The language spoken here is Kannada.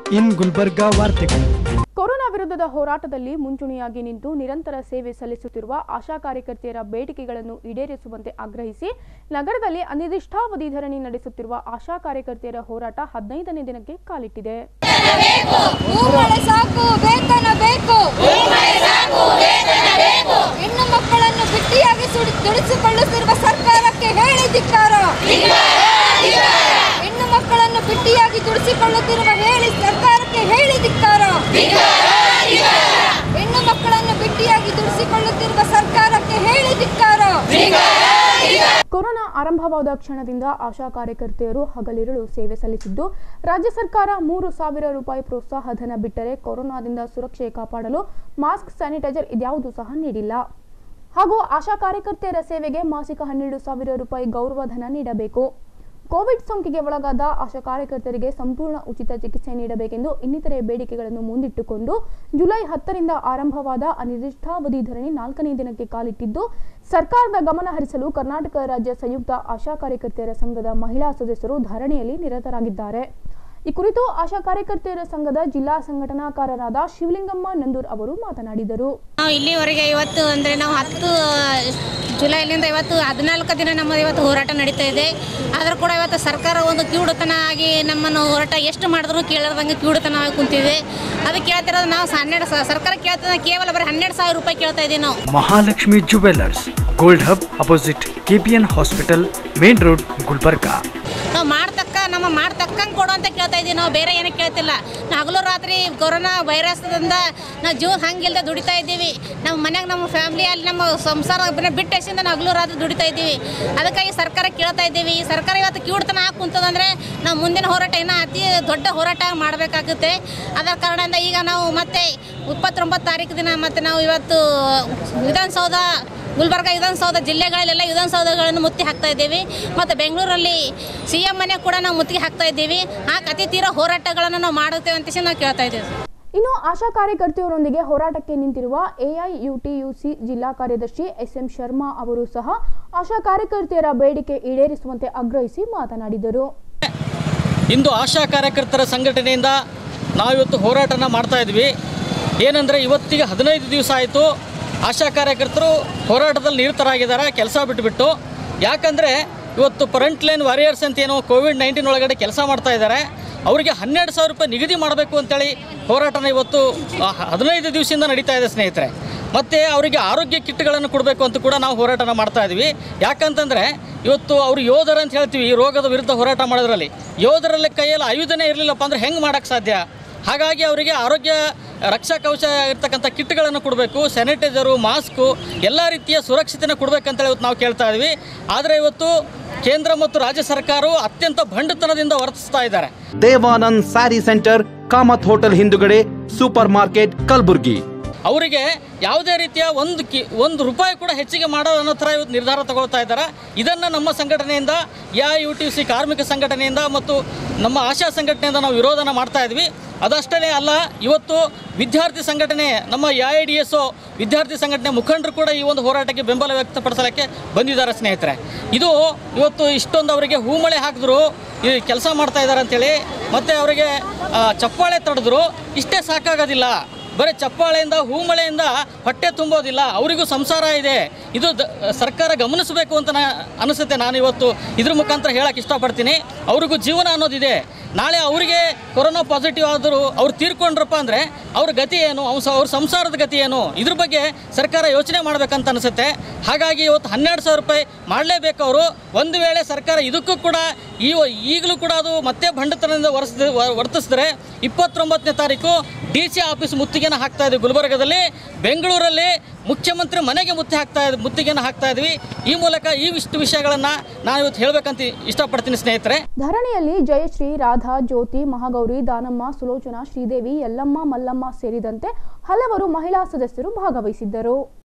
ಇನ್ ಗುಲ್ಬರ್ಗಾ ವಾರ್ತೆಗಳು ಕೊರೋನಾ ವಿರುದ್ಧದ ಹೋರಾಟದಲ್ಲಿ ಮುಂಚೂಣಿಯಾಗಿ ನಿಂತು ನಿರಂತರ ಸೇವೆ ಸಲ್ಲಿಸುತ್ತಿರುವ ಆಶಾ ಕಾರ್ಯಕರ್ತೆಯರ ಬೇಡಿಕೆಗಳನ್ನು ಈಡೇರಿಸುವಂತೆ ಆಗ್ರಹಿಸಿ ನಗರದಲ್ಲಿ ಅನಿರ್ದಿಷ್ಟಾವಧಿ ಧರಣಿ ನಡೆಸುತ್ತಿರುವ ಆಶಾ ಕಾರ್ಯಕರ್ತೆಯರ ಹೋರಾಟ ಹದಿನೈದನೇ ದಿನಕ್ಕೆ ಕಾಲಿಟ್ಟಿದೆ ಹೂಮಳೆ ಸಾಕು ವೇತನ ಬೇಕು ಹೆಣ್ಣು ಮಕ್ಕಳನ್ನು ಬಿಟ್ಟಿಯಾಗಿ ಸುಡಿ- ದುಡಿಸಿಕೊಳ್ಳುತ್ತಿರುವ ಸರ್ಕಾರಕ್ಕೆ ಹೇಳಿ ಧಿಕ್ಕಾರ ಹೆಣ್ಣು ಮಕ್ಕಳನ್ನು ಬಿಟ್ಟಿಯಾಗಿ ದುಡಿಸಿಕೊಳ್ಳುತ್ತಿರುವ ಹೇಳಿ ಸರ್ಕಾರಕ್ಕೆ ಹೇಳಿ ಧಿಕ್ಕಾರ ಹೆಣ್ಣು ಮಕ್ಕಳನ್ನು ಬಿಟ್ಟಿಯಾಗಿ ದುಡಿಸಿಕೊಳ್ಳುತ್ತಿರುವ ಸರ್ಕಾರಕ್ಕೆ ಹೇಳಿ ಧಿಕ್ಕಾರ ಕೊರೋನಾ ಆರಂಭವಾದ ಕ್ಷಣದಿಂದ ಆಶಾ ಕಾರ್ಯಕರ್ತೆಯರು ಹಗಲಿರುಳು ಸೇವೆ ಸಲ್ಲಿಸಿದ್ದು ರಾಜ್ಯ ಸರ್ಕಾರ ಮೂರು ಸಾವಿರ ರೂಪಾಯಿ ಪ್ರೋತ್ಸಾಹ ಧನ ಬಿಟ್ಟರೆ ಕೊರೋನಾದಿಂದ ಸುರಕ್ಷೆ ಕಾಪಾಡಲು ಮಾಸ್ಕ್ ಸ್ಯಾನಿಟೈಸರ್ ಇದ್ಯಾವುದೂ ಸಹ ನೀಡಿಲ್ಲ ಹಾಗೂ ಆಶಾ ಕಾರ್ಯಕರ್ತೆಯರ ಸೇವೆಗೆ ಮಾಸಿಕ ಹನ್ನೆರಡು ಸಾವಿರ ರೂಪಾಯಿ ಗೌರವ ಧನ ನೀಡಬೇಕು ಕೋವಿಡ್ ಸೋಂಕಿಗೆ ಒಳಗಾದ ಆಶಾ ಕಾರ್ಯಕರ್ತರಿಗೆ ಸಂಪೂರ್ಣ ಉಚಿತ ಚಿಕಿತ್ಸೆ ನೀಡಬೇಕೆಂದು ಇನ್ನಿತರೆ ಬೇಡಿಕೆಗಳನ್ನು ಮುಂದಿಟ್ಟುಕೊಂಡು ಜುಲೈ ಹತ್ತರಿಂದ ಆರಂಭವಾದ ಅನಿರ್ದಿಷ್ಟಾವಧಿ ಧರಣಿ ನಾಲ್ಕನೇ ದಿನಕ್ಕೆ ಕಾಲಿಟ್ಟಿದ್ದು ಸರ್ಕಾರದ ಗಮನ ಹರಿಸಲು ಕರ್ನಾಟಕ ರಾಜ್ಯ ಸಂಯುಕ್ತ ಆಶಾ ಕಾರ್ಯಕರ್ತೆಯರ ಸಂಘದ ಮಹಿಳಾ ಸದಸ್ಯರು ಧರಣಿಯಲ್ಲಿ ನಿರತರಾಗಿದ್ದಾರೆ ಈ ಕುರಿತು ಆಶಾ ಕಾರ್ಯಕರ್ತೆಯರ ಸಂಘದ ಜಿಲ್ಲಾ ಸಂಘಟನಾಕಾರರಾದ ಶಿವಲಿಂಗಮ್ಮ ನಂದೂರ್ ಅವರು ಮಾತನಾಡಿದರು ನಾವು ಇಲ್ಲಿವರೆಗೆ ಇವತ್ತು ಅಂದರೆ ನಾವು ಹತ್ತು ಜುಲೈಲಿಂದ ಇವತ್ತು ಹದಿನಾಲ್ಕು ದಿನ ನಮ್ಮದು ಇವತ್ತು ಹೋರಾಟ ನಡೀತಾ ಇದೆ ಆದರೂ ಕೂಡ ಇವತ್ತು ಸರ್ಕಾರ ಒಂದು ಕಿವುಡುತನ ಆಗಿ ನಮ್ಮನ್ನು ಹೋರಾಟ ಎಷ್ಟು ಮಾಡಿದ್ರು ಕೇಳದಂಗೆ ಕಿವುಡುತನ ಆಗಿ ಕುಂತಿದೆ ಅದಕ್ಕೆ ಕೇಳ್ತಿರೋದು ನಾವು ಹನ್ನೆರಡು ಸ- ಸರ್ಕಾರ ಕೇಳ್ತಿರೋದು ಕೇವಲ ಬರೀ ಹನ್ನೆರಡು ಸಾವಿರ ರೂಪಾಯಿ ಕೇಳ್ತಾ ಇದ್ದೀವಿ ನಾವು Mahalakshmi jewellers gold hub opposite KPN hospital main road Gulbarga ನಾವು ಮಾಡ್ತಕ್ಕ ನಮ್ಮ ಮಾಡ್ತಕ್ಕಂಗೆ ಕೊಡು ಅಂತ ಕೇಳ್ತಾ ಇದ್ದೀವಿ ನಾವು ಬೇರೆ ಏನಕ್ಕೆ ಕೇಳ್ತಿಲ್ಲ ನಾವು ಹಗಲು ರಾತ್ರಿ ಕೊರೋನಾ ವೈರಸ್ದಿಂದ ನಾವು ಜೀವ ಹಂಗಿಲ್ದೆ ದುಡಿತಾ ಇದ್ದೀವಿ ನಮ್ಮ ಮನ್ಯಾಗ ನಮ್ಮ ಫ್ಯಾಮಿಲಿ ಅಲ್ಲಿ ನಮ್ಮ ಸಂಸಾರ ಬಿಟ್ಟು ಎಷ್ಟಿಂದ ನಾವು ಹಗಲು ರಾತ್ರಿ ದುಡಿತಾ ಇದ್ದೀವಿ ಅದಕ್ಕಾಗಿ ಸರ್ಕಾರ ಕೇಳ್ತಾ ಇದ್ದೀವಿ ಈ ಸರ್ಕಾರ ಇವತ್ತು ಕಿವುಡ್ತನ ಹಾಕಿ ಕುಂತದಂದ್ರೆ ನಾವು ಮುಂದಿನ ಹೋರಾಟ ಇನ್ನೂ ಅತಿ ದೊಡ್ಡ ಹೋರಾಟ ಮಾಡಬೇಕಾಗುತ್ತೆ ಅದರ ಕಾರಣದಿಂದ ಈಗ ನಾವು ಮತ್ತೆ ಇಪ್ಪತ್ತೊಂಬತ್ತು ತಾರೀಕು ದಿನ ಮತ್ತೆ ನಾವು ಇವತ್ತು ವಿಧಾನಸೌಧ ಗುಲ್ಬರ್ಗ ವಿಧಾನಸೌಧ ಜಿಲ್ಲೆಗಳಲ್ಲೆಲ್ಲ ವಿಧಾನಸೌಧಗಳನ್ನು ಮುತ್ತಿ ಹಾಕ್ತಾ ಇದ್ದೀವಿ ಮತ್ತು ಬೆಂಗಳೂರಲ್ಲಿ ಸಿ ಎಂ ಮನೆ ಕೂಡ ನಾವು ಮುತ್ತಿಗೆ ಹಾಕ್ತಾ ಇದ್ದೀವಿ ಆ ಅತಿ ತೀರ ಹೋರಾಟಗಳನ್ನು ನಾವು ಮಾಡುತ್ತೇವೆ ಅಂತ ನಾವು ಕೇಳ್ತಾ ಇದ್ದೀವಿ ಇನ್ನು ಆಶಾ ಕಾರ್ಯಕರ್ತೆಯರೊಂದಿಗೆ ಹೋರಾಟಕ್ಕೆ ನಿಂತಿರುವ ಎಐಯುಟಿಯುಸಿ ಜಿಲ್ಲಾ ಕಾರ್ಯದರ್ಶಿ ಎಸ್ ಎಂ ಶರ್ಮಾ ಅವರು ಸಹ ಆಶಾ ಕಾರ್ಯಕರ್ತೆಯರ ಬೇಡಿಕೆ ಈಡೇರಿಸುವಂತೆ ಆಗ್ರಹಿಸಿ ಮಾತನಾಡಿದರು ಇಂದು ಆಶಾ ಕಾರ್ಯಕರ್ತರ ಸಂಘಟನೆಯಿಂದ ನಾವಿವತ್ತು ಹೋರಾಟನ ಮಾಡ್ತಾ ಇದ್ವಿ ಏನಂದರೆ ಇವತ್ತಿಗೆ ಹದಿನೈದು ದಿವಸ ಆಯಿತು ಆಶಾ ಕಾರ್ಯಕರ್ತರು ಹೋರಾಟದಲ್ಲಿ ನಿರತರಾಗಿದ್ದಾರೆ ಕೆಲಸ ಬಿಟ್ಟುಬಿಟ್ಟು ಯಾಕಂದರೆ ಇವತ್ತು ಫ್ರಂಟ್ ಲೈನ್ ವಾರಿಯರ್ಸ್ ಅಂತ ಏನು ಕೋವಿಡ್ ನೈನ್ಟೀನ್ ಒಳಗಡೆ ಕೆಲಸ ಮಾಡ್ತಾ ಇದ್ದಾರೆ ಅವರಿಗೆ ಹನ್ನೆರಡು ಸಾವಿರ ರೂಪಾಯಿ ನಿಗದಿ ಮಾಡಬೇಕು ಅಂತೇಳಿ ಹೋರಾಟನ ಇವತ್ತು ಆ, ಹದಿನೈದು ದಿವಸದಿಂದ ನಡೀತಾ ಇದೆ ಸ್ನೇಹಿತರೆ ಮತ್ತು ಅವರಿಗೆ ಆರೋಗ್ಯ ಕಿಟ್ಗಳನ್ನು ಕೊಡಬೇಕು ಅಂತ ಕೂಡ ನಾವು ಹೋರಾಟನ ಮಾಡ್ತಾ ಇದ್ವಿ ಯಾಕಂತಂದರೆ ಇವತ್ತು ಅವರು ಯೋಧರು ಅಂತ ಹೇಳ್ತೀವಿ ಈ ರೋಗದ ವಿರುದ್ಧ ಹೋರಾಟ ಮಾಡೋದ್ರಲ್ಲಿ ಯೋಧರಲ್ಲಿ ಕೈಯಲ್ಲಿ ಆಯುಧನೇ ಇರಲಿಲ್ಲಪ್ಪ ಅಂದರೆ ಹೆಂಗೆ ಮಾಡೋಕ್ಕೆ ಸಾಧ್ಯ ಹಾಗಾಗಿ ಅವರಿಗೆ ಆರೋಗ್ಯ ರಕ್ಷಾ ಕವಚ ಇರ್ತಕ್ಕಂಥ ಕಿಟ್ಗಳನ್ನು ಕೊಡಬೇಕು ಸ್ಯಾನಿಟೈಸರು ಮಾಸ್ಕು ಎಲ್ಲ ರೀತಿಯ ಸುರಕ್ಷತೆನ ಕೊಡಬೇಕಂತೇಳಿ ಇವತ್ತು ನಾವು ಕೇಳ್ತಾ ಇದ್ವಿ ಆದರೆ ಇವತ್ತು ಕೇಂದ್ರ ಮತ್ತು ರಾಜ್ಯ ಸರ್ಕಾರವು ಅತ್ಯಂತ ಭಂಡತನದಿಂದ ವರ್ತಿಸ್ತಾ ಇದ್ದಾರೆ ದೇವಾನಂದ್ ಸ್ಯಾರಿ ಸೆಂಟರ್ ಕಾಮತ್ ಹೋಟೆಲ್ ಹಿಂದುಗಡೆ ಸೂಪರ್ ಮಾರ್ಕೆಟ್ ಕಲಬುರ್ಗಿ ಅವರಿಗೆ ಯಾವುದೇ ರೀತಿಯ ಒಂದು ಕಿ ಒಂದು ರೂಪಾಯಿ ಕೂಡ ಹೆಚ್ಚಿಗೆ ಮಾಡೋ ಅನ್ನೋ ಥರ ಇವತ್ತು ನಿರ್ಧಾರ ತಗೊಳ್ತಾ ಇದ್ದಾರೆ ಇದನ್ನು ನಮ್ಮ ಸಂಘಟನೆಯಿಂದ ಯಾ ಯು ಟಿ ಸಿ ಕಾರ್ಮಿಕ ಸಂಘಟನೆಯಿಂದ ಮತ್ತು ನಮ್ಮ ಆಶಾ ಸಂಘಟನೆಯಿಂದ ನಾವು ವಿರೋಧನ ಮಾಡ್ತಾ ಇದ್ವಿ ಅದಷ್ಟೇ ಅಲ್ಲ ಇವತ್ತು ವಿದ್ಯಾರ್ಥಿ ಸಂಘಟನೆ ನಮ್ಮ ಎ ಐ ಡಿ ಎಸ್ ವಿದ್ಯಾರ್ಥಿ ಸಂಘಟನೆ ಮುಖಂಡರು ಕೂಡ ಈ ಒಂದು ಹೋರಾಟಕ್ಕೆ ಬೆಂಬಲ ವ್ಯಕ್ತಪಡಿಸಲಿಕ್ಕೆ ಬಂದಿದ್ದಾರೆ ಸ್ನೇಹಿತರೆ ಇದು ಇವತ್ತು ಇಷ್ಟೊಂದು ಅವರಿಗೆ ಹೂಮಳೆ ಹಾಕಿದ್ರು ಈ ಕೆಲಸ ಮಾಡ್ತಾ ಇದ್ದಾರೆ ಅಂತೇಳಿ ಮತ್ತು ಅವರಿಗೆ ಆ, ಚಪ್ಪಾಳೆ ತಡೆದ್ರು ಇಷ್ಟೇ ಸಾಕಾಗೋದಿಲ್ಲ ಬರೀ ಚಪ್ಪಾಳೆಯಿಂದ ಹೂಮಳೆಯಿಂದ ಹೊಟ್ಟೆ ತುಂಬೋದಿಲ್ಲ ಅವರಿಗೂ ಸಂಸಾರ ಇದೆ ಇದು ದ ಸರ್ಕಾರ ಗಮನಿಸಬೇಕು ಅಂತ ನಾ ಅನಿಸುತ್ತೆ ನಾನು ಇವತ್ತು ಇದ್ರ ಮುಖಾಂತರ ಹೇಳಕ್ಕೆ ಇಷ್ಟಪಡ್ತೀನಿ ಅವ್ರಿಗೂ ಜೀವನ ಅನ್ನೋದಿದೆ ನಾಳೆ ಅವರಿಗೆ ಕೊರೋನಾ ಪಾಸಿಟಿವ್ ಆದರೂ ಅವ್ರು ತೀರ್ಕೊಂಡ್ರಪ್ಪ ಅಂದರೆ ಅವ್ರ ಗತಿ ಏನು ಅವ್ರ ಸ- ಅವ್ರ ಸಂಸಾರದ ಗತಿ ಏನು ಇದ್ರ ಬಗ್ಗೆ ಸರ್ಕಾರ ಯೋಚನೆ ಮಾಡಬೇಕಂತ ಅನಿಸುತ್ತೆ ಹಾಗಾಗಿ ಇವತ್ತು ಹನ್ನೆರಡು ಸಾವಿರ ರೂಪಾಯಿ ಮಾಡಲೇಬೇಕು ಅವರು ಒಂದು ವೇಳೆ ಸರ್ಕಾರ ಇದಕ್ಕೂ ಕೂಡ ಈ ಈಗಲೂ ಕೂಡ ಅದು ಮತ್ತೆ ಭಂಡತನದಿಂದ ವರ್ತಿಸಿದ್ರೆ ವರ್ತಿಸಿದ್ರೆ ಇಪ್ಪತ್ತೊಂಬತ್ತನೇ ತಾರೀಕು ಡಿ ಸಿ ಆಫೀಸ್ ಮುತ್ತಿಗೆನ ಹಾಕ್ತಾ ಇದ್ವಿ ಗುಲ್ಬರ್ಗದಲ್ಲಿ ಬೆಂಗಳೂರಲ್ಲಿ ಮುಖ್ಯಮಂತ್ರಿ ಮನೆಗೆ ಮುತ್ತಿ ಹಾಕ್ತಾ ಇದ್ ಮುತ್ತಿಗೆನ ಹಾಕ್ತಾ ಇದ್ವಿ ಈ ಮೂಲಕ ಈ ಇಷ್ಟು ವಿಷಯಗಳನ್ನು ನಾನು ಇವತ್ತು ಹೇಳಬೇಕಂತ ಇಷ್ಟಪಡ್ತೀನಿ ಸ್ನೇಹಿತರೆ ಧರಣಿಯಲ್ಲಿ ಜಯಶ್ರೀ ರಾಧಾ ಜ್ಯೋತಿ ಮಹಾಗೌರಿ ದಾನಮ್ಮ ಸುಲೋಚನಾ ಶ್ರೀದೇವಿ ಯಲ್ಲಮ್ಮ ಮಲ್ಲಮ್ಮ ಸೇರಿದಂತೆ ಹಲವರು ಮಹಿಳಾ ಸದಸ್ಯರು ಭಾಗವಹಿಸಿದ್ದರು